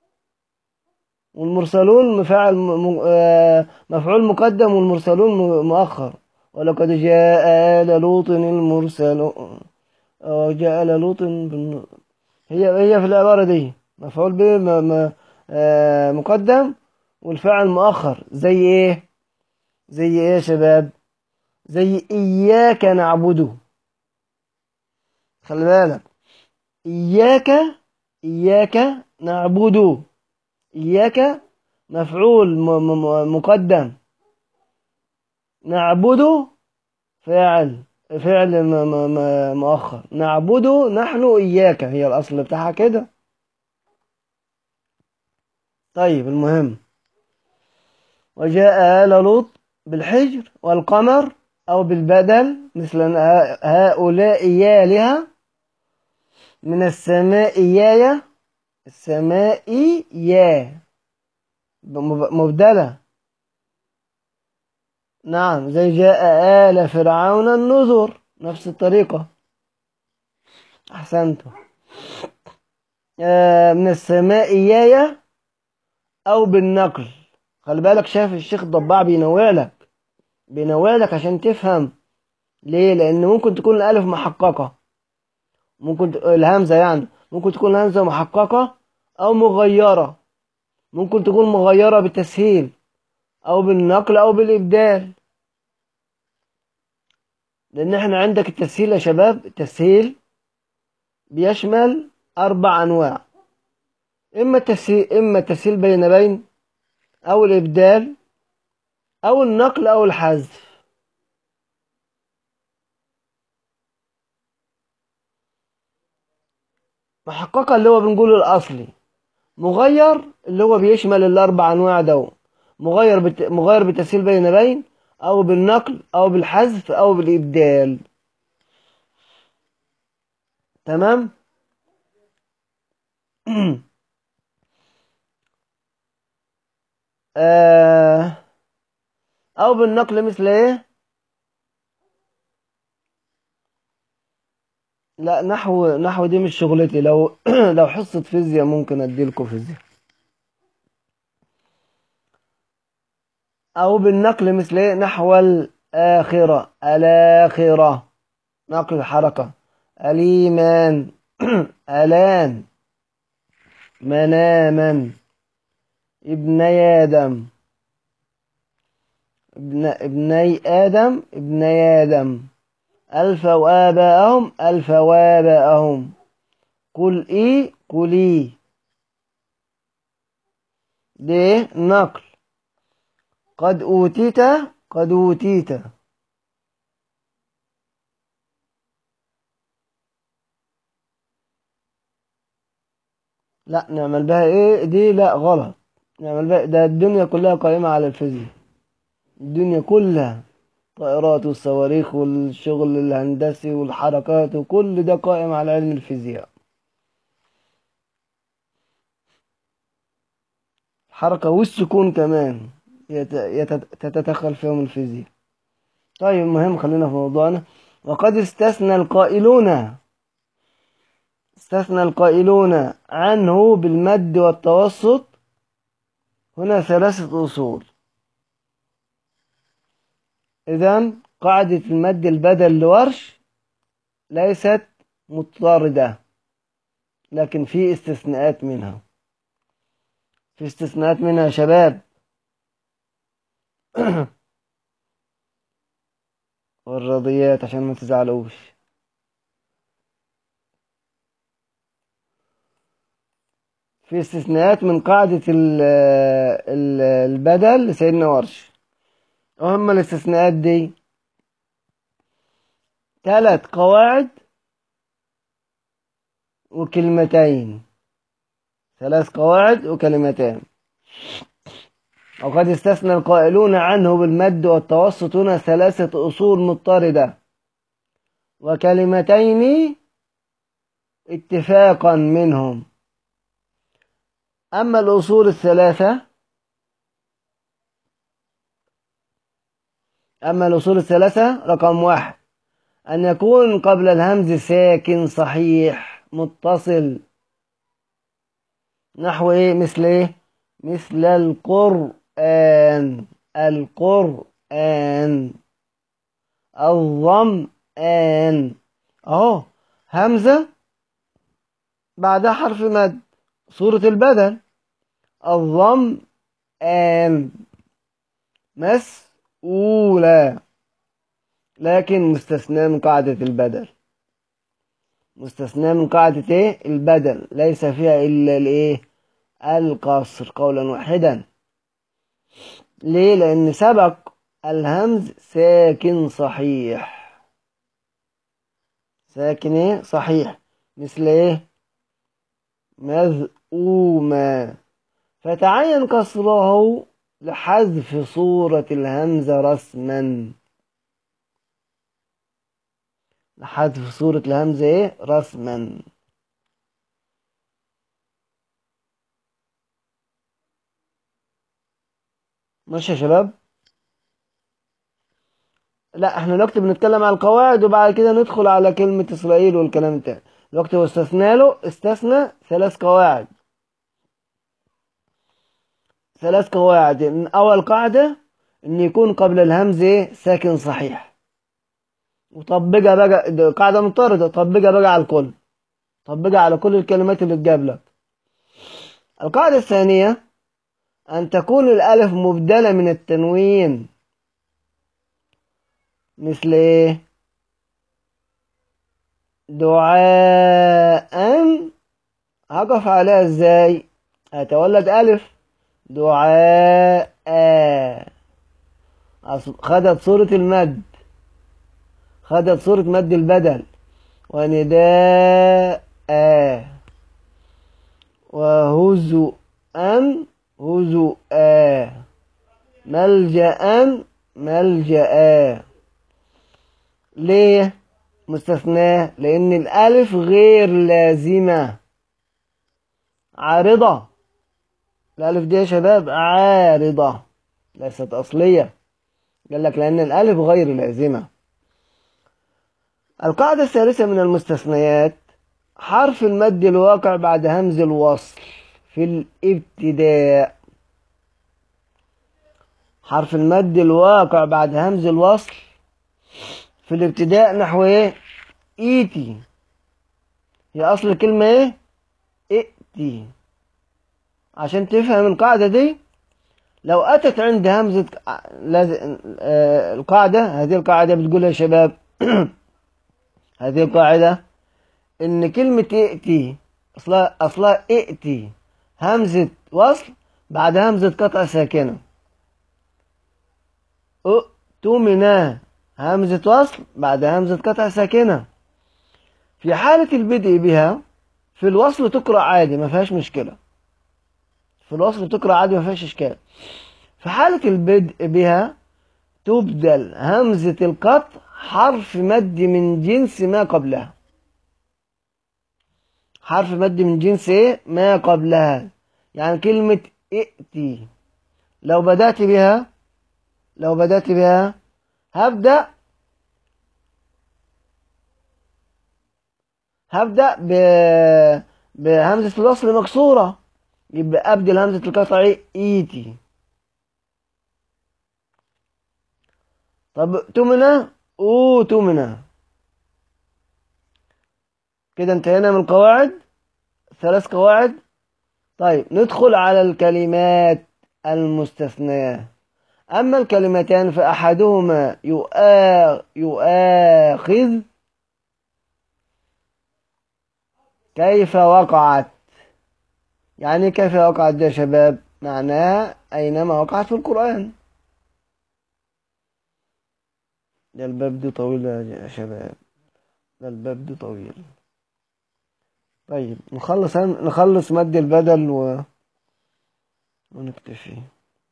والمرسلون مفعل م... آه مفعول مقدم والمرسلون م... مؤخر ولقد جاء آل لوط المرسلون أو جاء آل لوط بالن... هي هي في العبارة دي مفعول به م... م... آه مقدم والفعل مؤخر زي ايه زي ايه يا شباب زي اياك نعبده خلي بالك اياك اياك نعبده اياك مفعول م م مقدم نعبده فاعل فعل م م م مؤخر نعبده نحن اياك هي الاصل بتاعها كده طيب المهم وجاء آل لوط بالحجر والقمر أو بالبدل مثل هؤلاء يالها من السماء يايا السماء يا مبدلة نعم زي جاء آل فرعون النذر نفس الطريقة أحسنتم آه من السماء يايا أو بالنقل خلي بالك شايف الشيخ الضباع بينوع لك بينوع لك عشان تفهم ليه لان ممكن تكون الالف محققه ممكن ت... الهمزه يعني ممكن تكون الهمزه محققه او مغيره ممكن تكون مغيره بالتسهيل او بالنقل او بالابدال لان احنا عندك التسهيل يا شباب التسهيل بيشمل اربع انواع اما التسهيل اما التسهيل بين بين أو الإبدال أو النقل أو الحذف محققة اللي هو بنقول الأصلي مغير اللي هو بيشمل الأربع أنواع دول مغير بت... مغير بالتسهيل بين بين أو بالنقل أو بالحذف أو بالإبدال تمام آه أو بالنقل مثل إيه لا نحو نحو دي مش شغلتي لو لو حصة فيزياء ممكن أديلكوا فيزياء أو بالنقل مثل إيه نحو الآخرة الآخرة نقل الحركة الإيمان ألان مناما ابني آدم ابن ابني آدم ابني آدم ألفوا آباءهم ألفوا آباءهم قل إي قلي دي نقل قد أوتيت قد أوتيت لا نعمل بها ايه دي لا غلط نعمل بها ده الدنيا كلها قائمة على الفيزياء الدنيا كلها طائرات والصواريخ والشغل الهندسي والحركات وكل ده قائم على علم الفيزياء الحركة والسكون كمان يت- يت- تتدخل فيهم الفيزياء طيب المهم خلينا في موضوعنا وقد استثنى القائلون استثنى القائلون عنه بالمد والتوسط هنا ثلاثة أصول إذا قاعدة المد البدل لورش ليست مضطردة لكن في استثناءات منها في استثناءات منها يا شباب والرضيات عشان ما تزعلوش في استثناءات من قاعدة ال- ال- البدل لسيدنا ورش وهم الاستثناءات دي ثلاث قواعد وكلمتين ثلاث قواعد وكلمتين وقد استثنى القائلون عنه بالمد والتوسط هنا ثلاثة أصول مضطردة وكلمتين اتفاقا منهم أما الأصول الثلاثة أما الأصول الثلاثة رقم واحد أن يكون قبل الهمز ساكن صحيح متصل نحو إيه مثل إيه مثل القرآن القرآن الظمآن أهو همزة بعدها حرف مد صورة البدل الظمآن مسؤولة لكن مستثنى من قاعدة البدل مستثنى من قاعدة ايه البدل ليس فيها إلا الايه القصر قولا واحدا ليه لأن سبق الهمز ساكن صحيح ساكن ايه صحيح مثل ايه مذءوما فتعين كسره لحذف صورة الهمزة رسما لحذف صورة الهمزة ايه رسما ماشي يا شباب لا احنا دلوقتي بنتكلم على القواعد وبعد كده ندخل على كلمة إسرائيل والكلام التاني دلوقتي هو استثنى له استثنى ثلاث قواعد ثلاث قواعد إن أول قاعدة إن يكون قبل الهمز إيه؟ ساكن صحيح وطبقها بقى ده قاعدة مضطردة طبقها بقى على الكل طبقها على كل الكلمات اللي تجاب لك القاعدة الثانية أن تكون الألف مبدلة من التنوين مثل إيه دعاء هقف عليها إزاي هتولد ألف دعاء أص- خدت صورة المد خدت صورة مد البدل ونداء وهزؤا هزؤا ملجأ ملجأ ليه مستثناه لأن الألف غير لازمة عارضة الألف دي يا شباب عارضة ليست أصلية قال لك لأن الألف غير لازمة القاعدة الثالثة من المستثنيات حرف المد الواقع بعد همز الوصل في الابتداء حرف المد الواقع بعد همز الوصل في الابتداء نحو ايه ايتي هي اصل الكلمة ايه ائتي عشان تفهم القاعدة دي لو اتت عند همزة لازم آه القاعدة هذه القاعدة بتقول يا شباب هذه القاعدة ان كلمة ائتي اصلها اصلها ائتي همزة وصل بعد همزة قطع ساكنة اؤتمنا همزة وصل بعد همزة قطع ساكنة في حالة البدء بها في الوصل تقرأ عادي ما فيهاش مشكلة في الوصل تقرأ عادي ما فيهاش إشكال في حالة البدء بها تبدل همزة القطع حرف مد من جنس ما قبلها حرف مد من جنس ايه ما قبلها يعني كلمة ائتي لو بدأت بها لو بدأت بها هبدأ هبدأ ب... بهمزة الوصل مكسورة يبقى أبدل همزة القطع إيتي طب تمنى أو تمنى كده انتهينا من القواعد ثلاث قواعد طيب ندخل على الكلمات المستثنية أما الكلمتان فأحدهما يؤا... يؤاخذ كيف وقعت يعني كيف وقعت يا شباب معناها أينما وقعت في القرآن ده الباب ده طويل يا شباب ده الباب ده طويل طيب نخلص نخلص مد البدل و... ونكتفي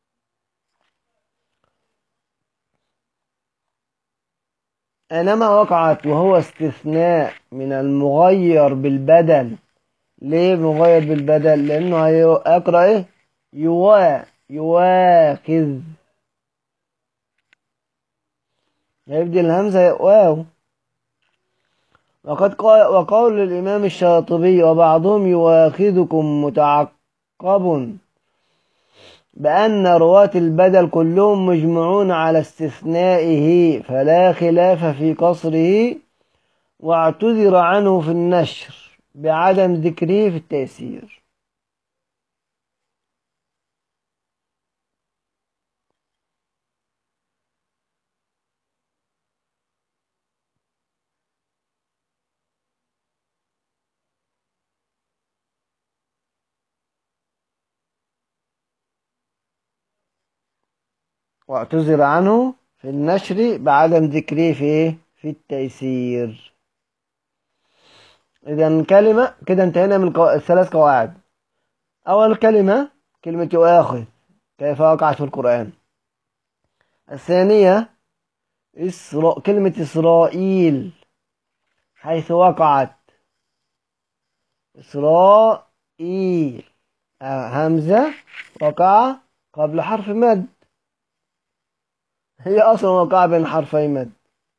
أينما وقعت وهو استثناء من المغير بالبدل ليه مغير بالبدل لأنه هيقرأ إيه يوا يواخذ هيبدي الهمزة واو وقد قال وقول الإمام الشاطبي وبعضهم يواخذكم متعقب بأن رواة البدل كلهم مجمعون على استثنائه فلا خلاف في قصره واعتذر عنه في النشر بعدم ذكره في التيسير واعتذر عنه في النشر بعدم ذكره في في التيسير إذا كلمة كده انتهينا من القو... الثلاث قواعد أول كلمة كلمة يؤاخذ كيف وقعت في القرآن الثانية إسرا... كلمة إسرائيل حيث وقعت إسرائيل همزة وقع قبل حرف مد هي أصلا وقع بين حرفي مد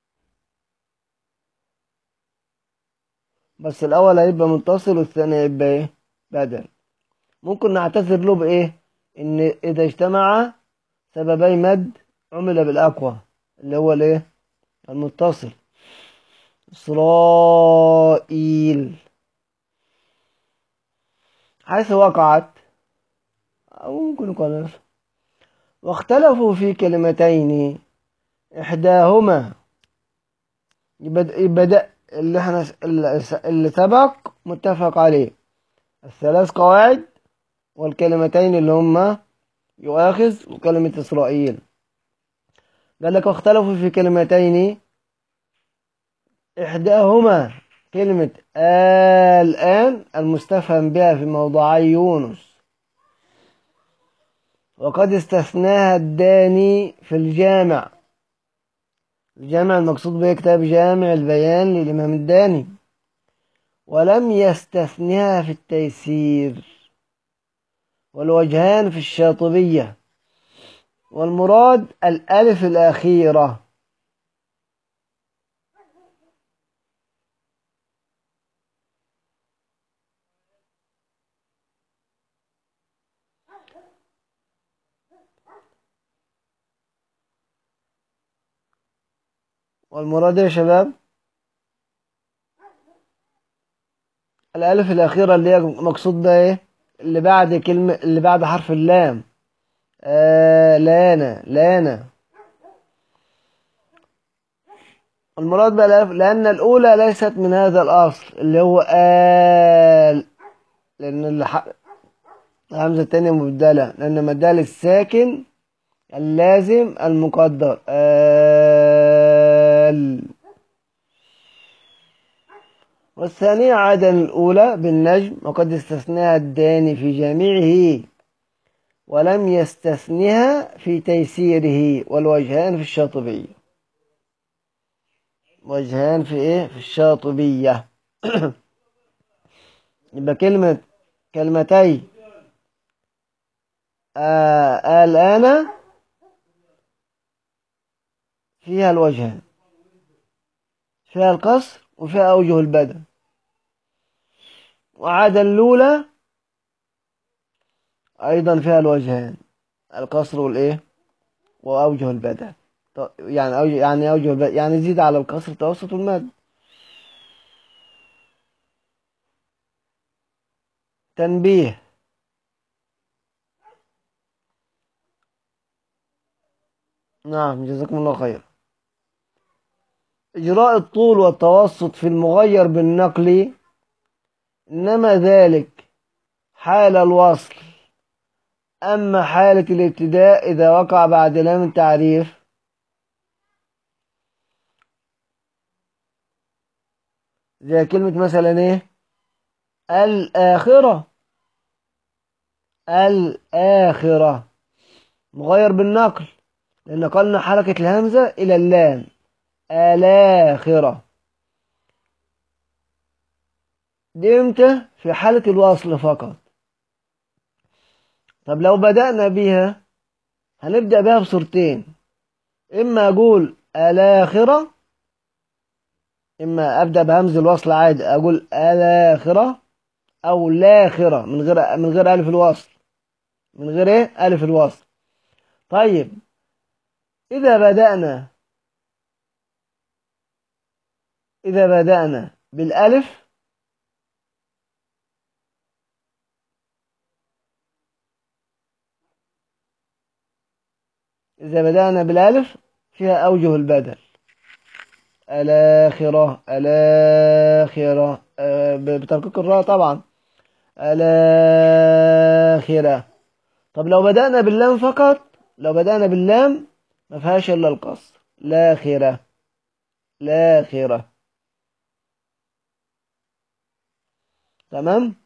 بس الأول هيبقى متصل والثاني هيبقى إيه بدل ممكن نعتذر له بإيه إن إذا اجتمع سببي مد عمل بالأقوى اللي هو الإيه المتصل إسرائيل حيث وقعت أو ممكن يكون واختلفوا في كلمتين إحداهما يبدأ اللي احنا اللي سبق متفق عليه الثلاث قواعد والكلمتين اللي هما يؤاخذ وكلمة إسرائيل قال لك واختلفوا في كلمتين إحداهما كلمة الآن المستفهم بها في موضعي يونس وقد استثناها الداني في الجامع الجامع المقصود به كتاب جامع البيان للإمام الداني ولم يستثنها في التيسير والوجهان في الشاطبية والمراد الألف الأخيرة والمراد يا شباب الألف الأخيرة اللي هي مقصود بها إيه؟ اللي بعد كلمة اللي بعد حرف اللام آه لانا لانا المراد بقى الألف لأن الأولى ليست من هذا الأصل اللي هو آل لأن الح... الهمزة التانية مبدلة لأن مدال الساكن اللازم المقدر آل والثانية عدا الأولى بالنجم وقد استثناها الداني في جميعه ولم يستثنها في تيسيره والوجهان في الشاطبية وجهان في إيه في الشاطبية يبقى كلمة كلمتي آه الآن فيها الوجهان فيها القصر وفيها أوجه البدن وعاد الأولى أيضا فيها الوجهان القصر والإيه وأوجه البدن يعني أوجه يعني أوجه البدن يعني زيد على القصر توسط المد تنبيه نعم جزاكم الله خير إجراء الطول والتوسط في المغير بالنقل إنما ذلك حال الوصل أما حالة الابتداء إذا وقع بعد لام التعريف زي كلمة مثلا إيه الآخرة الآخرة مغير بالنقل لأن نقلنا حركة الهمزة إلى اللام الآخرة دي امتى في حالة الوصل فقط طب لو بدأنا بيها هنبدأ بها بصورتين إما أقول الآخرة إما أبدأ بهمز الوصل عادي أقول الآخرة أو لاخرة من غير من غير ألف الوصل من غير إيه ألف الوصل طيب إذا بدأنا إذا بدأنا بالألف إذا بدأنا بالألف فيها أوجه البدل الآخرة الآخرة آه بتركيك الراء طبعا الآخرة طب لو بدأنا باللام فقط لو بدأنا باللام ما فيهاش إلا القصر لاخرة لاخرة تمام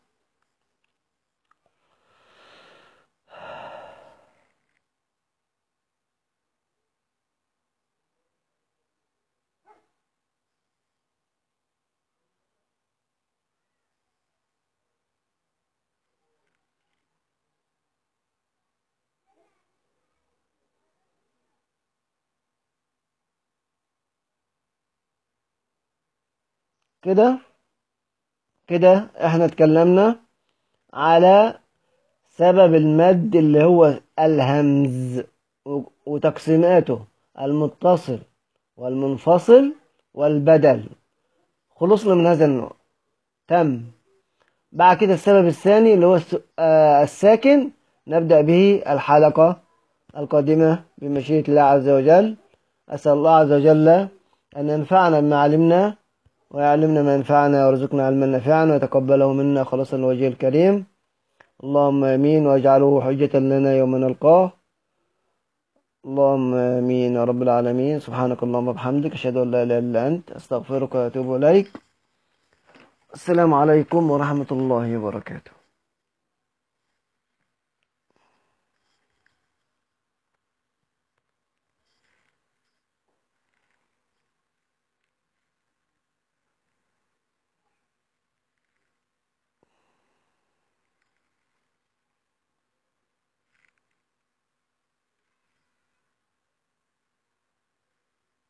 كده كده احنا اتكلمنا على سبب المد اللي هو الهمز وتقسيماته المتصل والمنفصل والبدل خلصنا من هذا النوع تم بعد كده السبب الثاني اللي هو الساكن نبدأ به الحلقة القادمة بمشيئة الله عز وجل أسأل الله عز وجل أن ينفعنا بما علمنا ويعلمنا ما ينفعنا ويرزقنا علما نافعا ويتقبله منا خلاصا الوجه الكريم اللهم امين واجعله حجة لنا يوم نلقاه اللهم امين يا رب العالمين سبحانك اللهم وبحمدك اشهد ان لا اله الا انت استغفرك واتوب اليك السلام عليكم ورحمة الله وبركاته